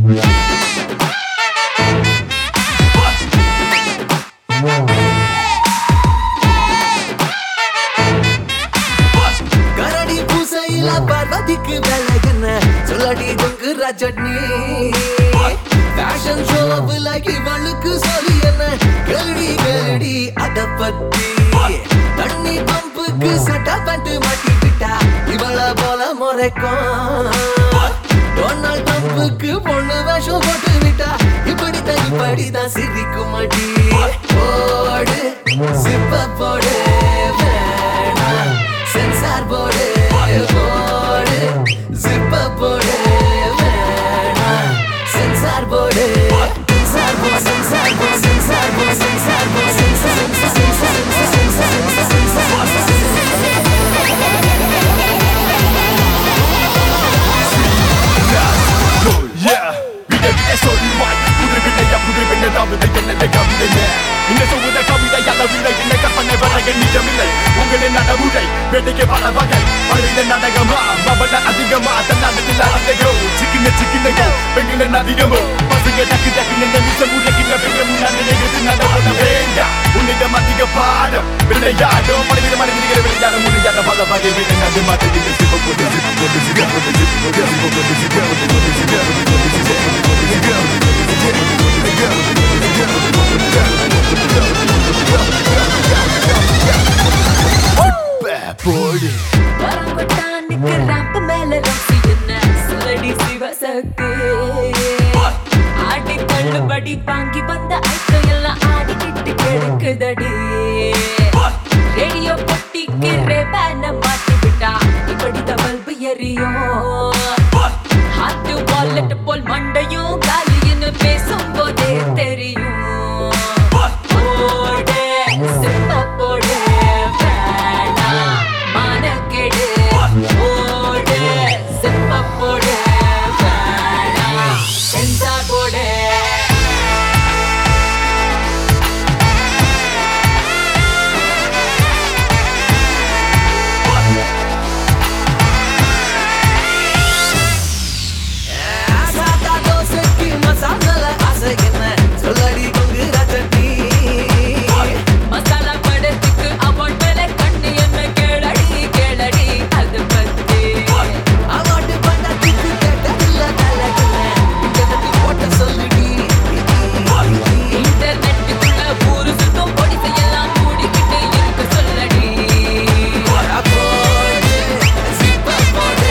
கரடி பூசையில பார்வதிக்கு வேலை என்ன சொல்லடி தொங்குற சட்னி ஃபேஷன் ஷோவில் இவளுக்கு சொல்லி என்ன கேள்வி கேள்வி அத பத்தி தண்ணி பம்புக்கு சட்டை பட்டு மாட்டிக்கிட்டா இவள போல முறைக்கும் டொனால்ட் ட்ரம்புக்கு பொண்ணு வேஷம் போட்டு விட்டா இப்படித்தான் இப்படிதான் சிரிக்கும் மாட்டி போடு சிப்ப போடு வேணாம் சென்சார் போடு போடு சிப்ப போடு வேணாம் சென்சார் போடு சென்சார் போ சென்சார் போ சென்சார் போ சென்சார் போ censor censor censor censor Yeah, விட விட சொல்வாய் புது விடையா புது விண்ணதாவது என்னதை கவிதைய இந்த சொல்வத கவிதையால விட என்ன கற்பனை வரைய நிஜமில்லை உங்களின் நடைமுறை வேட்டைக்கு பல வகை பலவித நாடகமா மபல அதிகமா தன்னாடத்தில் அதிகோ சிக்கின சிக்கினையோ பெண்களின் அதிகமோ பசுங்க டக்கு டக்கு நின்ற மிச முறைக்கின்ற பெண்கள் முன்னாடி நிகழ்த்து நடவட வேண்டாம் உன்னிடம் அதிக பாடம் விளையாடும் பலவித மனிதர்கள் விளையாட முடியாத பல வகை விட நடு மாதிரி சிப்ப போட்டு சிப்ப போட்டு சிப்ப போட்டு சிப்ப போட்டு சிப்ப போட்டு சிப்ப போட்டு சிப்ப போட்டு போடு வரம்பட்டானுக்கு ராப்பு மேல ரசி என்ன சொல்லடி சிவசக்தி ஆடி தள்ளுபடி வாங்கி வந்த ஐட்டம் எல்லாம் ஆடிக்கிட்டு கிடக்குதடி ரேடியோ பொட்டிக்கு ரேபேன மாட்டி விட்டா இப்படி பல்பு எரியும் ஹார்ட் வாலெட் போல் மண்டையும் காலின்னு பேசும் போதே தெரியும் போடு சிப்ப போடு வேணாம் மானக்கெடு போடு சிப்ப போடு வேணாம் சென்சார் போடு சாதா தோசைக்கு மசாலால ஆசை என்ன சொல்லடி கொங்குற சட்னி மசாலா படத்துக்கு அவன் மேல கண்ணு என்ன கேளடி கேளடி அது பத்தி அவாட்டு பண்டத்துக்கு கேட்டதில்ல தலைக்கல இன்டர்நெட் போட்ட சொல்லுடி இன்டர்நெட்டுக்குள்ள ஊரு சுத்தம் பொடி செய்யலாம் மூடிக்கிட்டு இருக்க சொல்லடி போடு சிப்ப போடு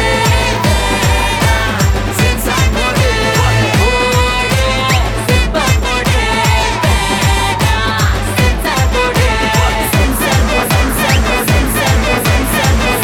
சென்சார் போடு போடு சிப்ப போடு வேணாம் சென்சார் போடு சென்சார் போ சென்சார் போ சென்சார் போ சென்சார் போ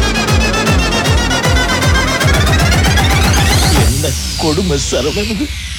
என்ன கொடுமை சரவணன்